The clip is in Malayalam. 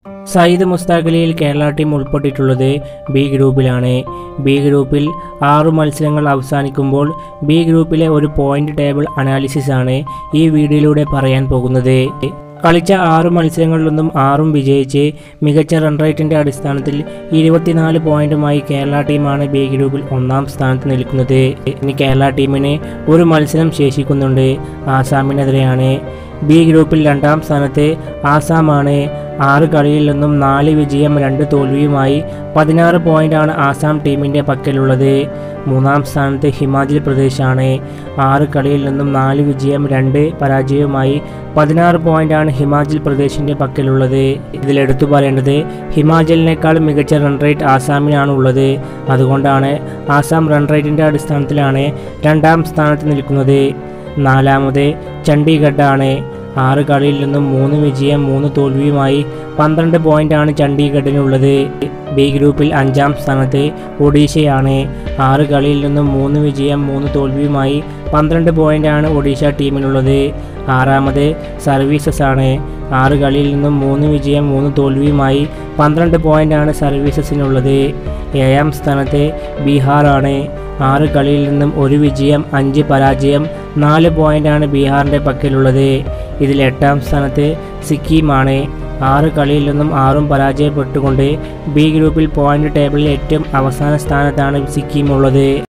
സയ്യിദ് മുസ്താഖലിയിൽ കേരള ടീം ഉൾപ്പെട്ടിട്ടുള്ളത് ബി ഗ്രൂപ്പിലാണ് ബി ഗ്രൂപ്പിൽ ആറു മത്സരങ്ങൾ അവസാനിക്കുമ്പോൾ ബി ഗ്രൂപ്പിലെ ഒരു പോയിന്റ് ടേബിൾ അനാലിസിസ് ആണ് ഈ വീഡിയോയിലൂടെ പറയാൻ പോകുന്നത് കളിച്ച ആറു മത്സരങ്ങളിലൊന്നും ആറും വിജയിച്ച് മികച്ച റൺ റേറ്റിന്റെ അടിസ്ഥാനത്തിൽ ഇരുപത്തിനാല് പോയിന്റുമായി കേരള ടീമാണ് ബി ഗ്രൂപ്പിൽ ഒന്നാം സ്ഥാനത്ത് നിൽക്കുന്നത് ഇനി കേരള ടീമിന് ഒരു മത്സരം ശേഷിക്കുന്നുണ്ട് ആസാമിനെതിരെയാണ് ബി ഗ്രൂപ്പിൽ രണ്ടാം സ്ഥാനത്ത് ആസാമാണ് ആറ് കളിയിൽ നിന്നും നാല് വിജയം രണ്ട് തോൽവിയുമായി പതിനാറ് പോയിന്റാണ് ആസാം ടീമിൻ്റെ പക്കലുള്ളത് മൂന്നാം സ്ഥാനത്ത് ഹിമാചൽ പ്രദേശാണ് ആറ് കളിയിൽ നിന്നും നാല് വിജയം രണ്ട് പരാജയവുമായി പതിനാറ് പോയിന്റാണ് ഹിമാചൽ പ്രദേശിൻ്റെ പക്കലുള്ളത് ഇതിലെടുത്തു പറയേണ്ടത് ഹിമാചലിനേക്കാൾ മികച്ച റൺ റേറ്റ് ആസാമിനാണ് ഉള്ളത് അതുകൊണ്ടാണ് ആസാം റൺ റേറ്റിൻ്റെ അടിസ്ഥാനത്തിലാണ് രണ്ടാം സ്ഥാനത്ത് നിൽക്കുന്നത് നാലാമത് ചണ്ഡീഗഡാണ് ആറ് കളിയിൽ നിന്നും മൂന്ന് വിജയം മൂന്ന് തോൽവിയുമായി പന്ത്രണ്ട് പോയിന്റാണ് ചണ്ഡീഗഡിനുള്ളത് ബി ഗ്രൂപ്പിൽ അഞ്ചാം സ്ഥാനത്ത് ഒഡീഷയാണ് ആറ് കളിയിൽ നിന്നും മൂന്ന് വിജയം മൂന്ന് തോൽവിയുമായി പന്ത്രണ്ട് പോയിന്റാണ് ഒഡീഷ ടീമിനുള്ളത് ആറാമത് സർവീസസ് ആണ് ആറ് കളിയിൽ നിന്നും മൂന്ന് വിജയം മൂന്ന് തോൽവിയുമായി പന്ത്രണ്ട് പോയിന്റാണ് സർവീസസിനുള്ളത് ഏഴാം സ്ഥാനത്ത് ബീഹാറാണ് ആറ് കളിയിൽ നിന്നും ഒരു വിജയം അഞ്ച് പരാജയം നാല് പോയിന്റാണ് ബീഹാറിൻ്റെ പക്കലുള്ളത് ഇതിൽ എട്ടാം സ്ഥാനത്ത് സിക്കിമാണ് ആറ് കളിയിൽ നിന്നും ആറും പരാജയപ്പെട്ടുകൊണ്ട് ബി ഗ്രൂപ്പിൽ പോയിന്റ് ടേബിളിൽ ഏറ്റവും അവസാന സ്ഥാനത്താണ് സിക്കിം ഉള്ളത്